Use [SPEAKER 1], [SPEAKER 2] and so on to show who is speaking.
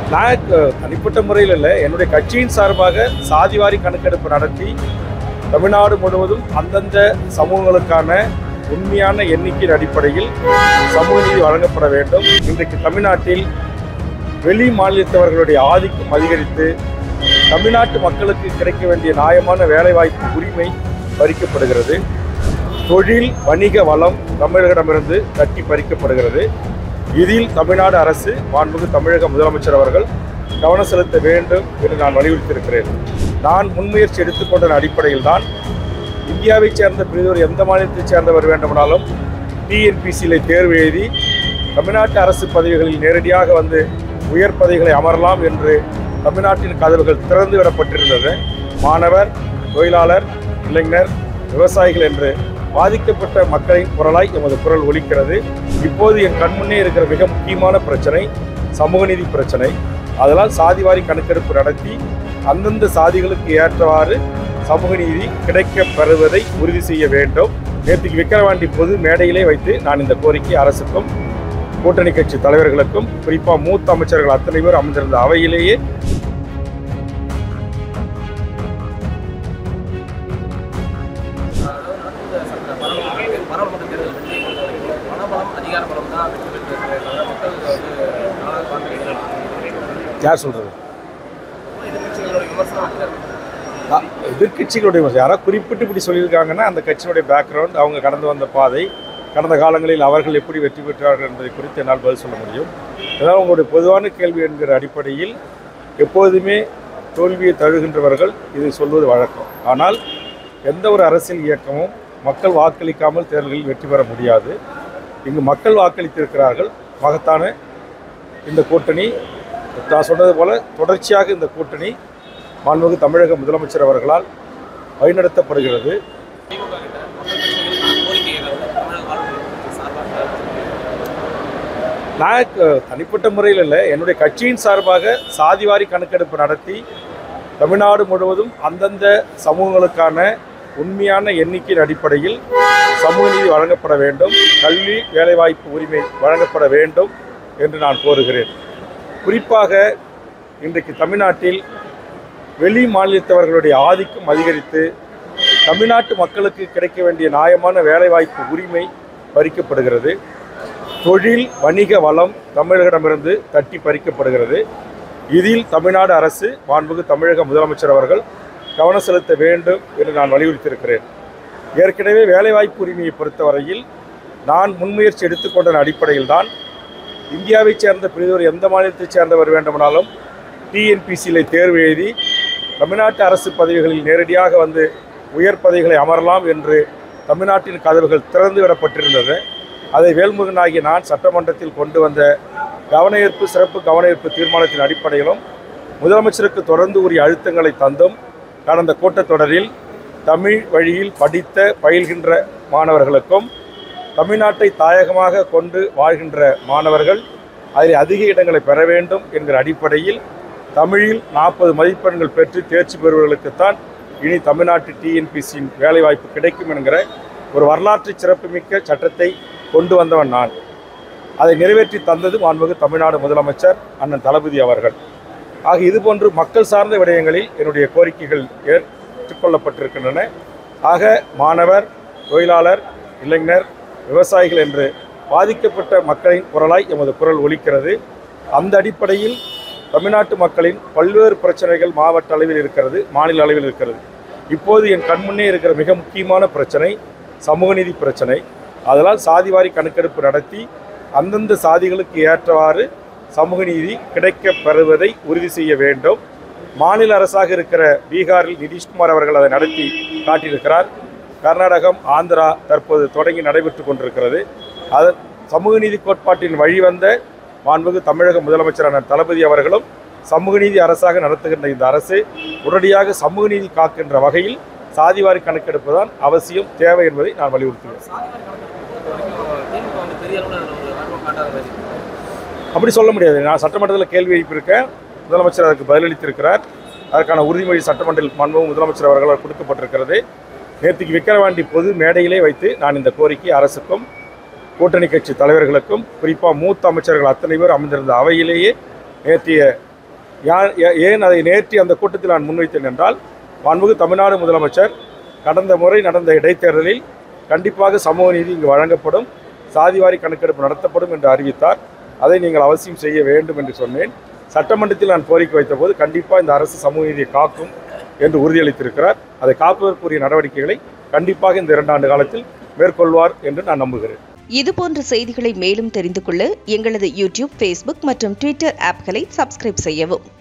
[SPEAKER 1] நான் அஹ், தனிப்பட்ட முறையில் இல்லை என்னுடைய கட்சியின் சார்பாக சாதிவாரி கணக்கெடுப்பு நடத்தி தமிழ்நாடு முழுவதும் அந்தந்த சமூகங்களுக்கான உண்மையான எண்ணிக்கையின் அடிப்படையில் சமூக நீதி வழங்கப்பட வேண்டும் இன்றைக்கு தமிழ்நாட்டில் வெளி மாநிலத்தவர்களுடைய ஆதிக்கம் அதிகரித்து தமிழ்நாட்டு மக்களுக்கு கிடைக்க வேண்டிய நியாயமான வேலைவாய்ப்பு உரிமை பறிக்கப்படுகிறது தொழில் வணிக வளம் தமிழகமிருந்து தட்டி பறிக்கப்படுகிறது இதில் தமிழ்நாடு அரசு மாண்புமிகு தமிழக முதலமைச்சர் அவர்கள் கவனம் செலுத்த வேண்டும் என்று நான் வலியுறுத்தியிருக்கிறேன் நான் முன்முயற்சி எடுத்துக்கொண்ட அடிப்படையில் தான் இந்தியாவைச் சேர்ந்த பிரிதொரு எந்த மாநிலத்தைச் சேர்ந்தவர் வேண்டுமானாலும் டிஎன்பிசியில் தேர்வு எழுதி தமிழ்நாட்டு அரசு பதவிகளில் நேரடியாக வந்து உயர் பதவிகளை அமரலாம் என்று தமிழ்நாட்டின் கதவுகள் திறந்து விடப்பட்டிருந்தது மாணவர் தொழிலாளர் இளைஞர் விவசாயிகள் என்று பாதிக்கப்பட்ட மக்களின் குரலாய் எமது குரல் ஒலிக்கிறது இப்போது என் கண்முன்னே இருக்கிற மிக முக்கியமான பிரச்சனை சமூக நீதி பிரச்சனை அதனால் சாதிவாரி கணக்கெடுப்பு நடத்தி அந்தந்த சாதிகளுக்கு ஏற்றவாறு சமூக நீதி கிடைக்கப் பெறுவதை உறுதி செய்ய வேண்டும் நேற்றுக்கு விக்கிரவாண்டி பொது மேடையிலே வைத்து நான் இந்த கோரிக்கை அரசுக்கும் கூட்டணி கட்சி தலைவர்களுக்கும் குறிப்பாக மூத்த அமைச்சர்கள் அத்தனை பேர் அமர்ந்திருந்த அவையிலேயே
[SPEAKER 2] பாராளுமன்ற தேர்தல் வெற்றி பொறுத்த வரைக்கும் பணபலம் அதிகார பலம் தான் வெற்றி பெற்றிருக்கிறது மக்கள் வந்து நாளாக பார்க்கிறீங்க
[SPEAKER 1] யார் சொல்றது
[SPEAKER 2] எதிர்கட்சிகளோட விமர்சனம் அப்படிதான்
[SPEAKER 1] ஆ, எதிர்க்கட்சிகளுடைய விமர்சனம். யாராவது குறிப்பிட்டு இப்படி சொல்லியிருக்காங்கன்னா அந்த கட்சியினுடைய பேக்ரவுண்ட் அவங்க கடந்து வந்த பாதை கடந்த காலங்களில் அவர்கள் எப்படி வெற்றி பெற்றார்கள் என்பதை குறித்து என்னால் பதில் சொல்ல முடியும் இதனால் உங்களுடைய பொதுவான கேள்வி என்கிற அடிப்படையில் எப்போதுமே தோல்வியை தழுகின்றவர்கள் இதை சொல்வது வழக்கம் ஆனால் எந்த ஒரு அரசியல் இயக்கமும் மக்கள் வாக்களிக்காமல் தேர்தலில் வெற்றி பெற முடியாது இங்கு மக்கள் வாக்களித்திருக்கிறார்கள் மகத்தான இந்த கூட்டணி நான் சொன்னது போல தொடர்ச்சியாக இந்த கூட்டணி மாண்புமிகு தமிழக முதலமைச்சர் அவர்களால் வழிநடத்தப்படுகிறது
[SPEAKER 2] திமுக கிட்ட மக்கள் பிரச்சனைகளுக்கான கோரிக்கைகளை வந்து தமிழக வாழ்க்கை சார்பாக
[SPEAKER 1] நான் அஹ், தனிப்பட்ட முறையில் இல்லை என்னுடைய கட்சியின் சார்பாக சாதிவாரி கணக்கெடுப்பு நடத்தி தமிழ்நாடு முழுவதும் அந்தந்த சமூகங்களுக்கான உண்மையான எண்ணிக்கையின் அடிப்படையில் சமூக நீதி வழங்கப்பட வேண்டும் கல்வி வேலைவாய்ப்பு உரிமை வழங்கப்பட வேண்டும் என்று நான் கோருகிறேன் குறிப்பாக இன்றைக்கு தமிழ்நாட்டில் வெளி மாநிலத்தவர்களுடைய ஆதிக்கம் அதிகரித்து தமிழ்நாட்டு மக்களுக்கு கிடைக்க வேண்டிய நியாயமான வேலைவாய்ப்பு உரிமை பறிக்கப்படுகிறது தொழில் வணிக வளம் தமிழகமிருந்து தட்டி பறிக்கப்படுகிறது இதில் தமிழ்நாடு அரசு மாண்புமிகு தமிழக முதலமைச்சர் அவர்கள் கவனம் செலுத்த வேண்டும் என்று நான் வலியுறுத்தியிருக்கிறேன் ஏற்கனவே வேலைவாய்ப்பு உரிமையை பொறுத்தவரையில் நான் முன்முயற்சி எடுத்துக்கொண்ட அடிப்படையில் தான் இந்தியாவைச் சேர்ந்த பிரிதொரு எந்த மாநிலத்தைச் சேர்ந்தவர் வேண்டுமானாலும் டிஎன்பிசியில் தேர்வு எழுதி தமிழ்நாட்டு அரசு பதவிகளில் நேரடியாக வந்து உயர் பதவிகளை அமரலாம் என்று தமிழ்நாட்டின் கதவுகள் திறந்து விடப்பட்டிருந்தது அதை வேல்முருகனாகிய நான் சட்டமன்றத்தில் கொண்டு வந்த கவனஈர்ப்பு சிறப்பு கவனஈர்ப்பு தீர்மானத்தின் அடிப்படையிலும் முதலமைச்சருக்கு தொடர்ந்து உரிய அழுத்தங்களை தந்தும் கடந்த கூட்டத்தொடரில் தமிழ் வழியில் படித்த பயில்கின்ற மாணவர்களுக்கும் தமிழ்நாட்டை தாயகமாக கொண்டு வாழ்கின்ற மாணவர்கள் அதில் அதிக இடங்களை பெற வேண்டும் என்கிற அடிப்படையில் தமிழில் நாற்பது மதிப்பெண்கள் பெற்று தேர்ச்சி பெறுவர்களுக்குத்தான் இனி தமிழ்நாட்டு டிஎன்பிசியின் வேலைவாய்ப்பு கிடைக்கும் என்கிற ஒரு வரலாற்று சிறப்புமிக்க சட்டத்தை கொண்டு வந்தவன் நான் அதை நிறைவேற்றி தந்தது மாண்புமிகு தமிழ்நாடு முதலமைச்சர் அண்ணன் தளபதி அவர்கள் ஆக இதுபோன்று மக்கள் சார்ந்த விடயங்களில் என்னுடைய கோரிக்கைகள் ஏற்றுக்கொள்ளப்பட்டிருக்கின்றன ஆக மாணவர் தொழிலாளர் இளைஞர் விவசாயிகள் என்று பாதிக்கப்பட்ட மக்களின் குரலாய் எமது குரல் ஒலிக்கிறது அந்த அடிப்படையில் தமிழ்நாட்டு மக்களின் பல்வேறு பிரச்சனைகள் மாவட்ட அளவில் இருக்கிறது மாநில அளவில் இருக்கிறது இப்போது என் கண்முன்னே இருக்கிற மிக முக்கியமான பிரச்சனை சமூக நீதி பிரச்சனை அதனால் சாதிவாரி கணக்கெடுப்பு நடத்தி அந்தந்த சாதிகளுக்கு ஏற்றவாறு சமூக நீதி கிடைக்கப் பெறுவதை உறுதி செய்ய வேண்டும் மாநில அரசாக இருக்கிற பீகாரில் நிதிஷ்குமார் அவர்கள் அதை நடத்தி காட்டியிருக்கிறார் கர்நாடகம் ஆந்திரா தற்போது தொடங்கி நடைபெற்று கொண்டிருக்கிறது அது சமூக நீதி கோட்பாட்டின் வழிவந்த மாண்புமிகு தமிழக முதலமைச்சரான தளபதி அவர்களும் சமூக நீதி அரசாக நடத்துகின்ற இந்த அரசு உடனடியாக சமூக நீதி காக்கின்ற வகையில் சாதிவாரி கணக்கெடுப்பு தான் அவசியம் தேவை என்பதை நான் வலியுறுத்துகிறேன்
[SPEAKER 2] சாதிவாரி கணக்கெடுப்பு பொறுத்த வரைக்கும் திமுக வந்து பெரிய அளவில் அதில் ஒரு ஆர்வம் காட்டாத மாதிரி இருக்கு.
[SPEAKER 1] அப்படி சொல்ல முடியாது நான் சட்டமன்றத்தில் கேள்வி எழுப்பியிருக்கேன் முதலமைச்சர் அதற்கு பதிலளித்திருக்கிறார் அதற்கான உறுதிமொழி சட்டமன்றத்தில் மாண்புமிகு முதலமைச்சர் அவர்களால் கொடுக்கப்பட்டிருக்கிறது நேற்றுக்கு விக்கிரவாண்டி பொது மேடையிலே வைத்து நான் இந்த கோரிக்கை அரசுக்கும் கூட்டணி கட்சி தலைவர்களுக்கும் குறிப்பாக மூத்த அமைச்சர்கள் அத்தனை பேர் அமர்ந்திருந்த அவையிலேயே நேற்றைய யா- ஏ- ஏன் அதை நேற்றி அந்த கூட்டத்தில் நான் முன்வைத்தேன் என்றால் மாண்புமிகு தமிழ்நாடு முதலமைச்சர் கடந்த முறை நடந்த இடைத்தேர்தலில் கண்டிப்பாக சமூக நீதி இங்கு வழங்கப்படும் சாதிவாரி கணக்கெடுப்பு நடத்தப்படும் என்று அறிவித்தார் அதை நீங்கள் அவசியம் செய்ய வேண்டும் என்று சொன்னேன் சட்டமன்றத்தில் நான் கோரிக்கை வைத்தபோது கண்டிப்பாக இந்த அரசு சமூக நீதியை காக்கும் என்று உறுதியளித்திருக்கிறார் அதை காப்பதற்குரிய நடவடிக்கைகளை கண்டிப்பாக இந்த இரண்டாண்டு காலத்தில் மேற்கொள்வார் என்று நான் நம்புகிறேன்
[SPEAKER 3] இதுபோன்ற செய்திகளை மேலும் தெரிந்து கொள்ள எங்களது யூடியூப் ஃபேஸ்புக் மற்றும் ட்விட்டர் ஆப்களை சப்ஸ்கிரைப் செய்யவும்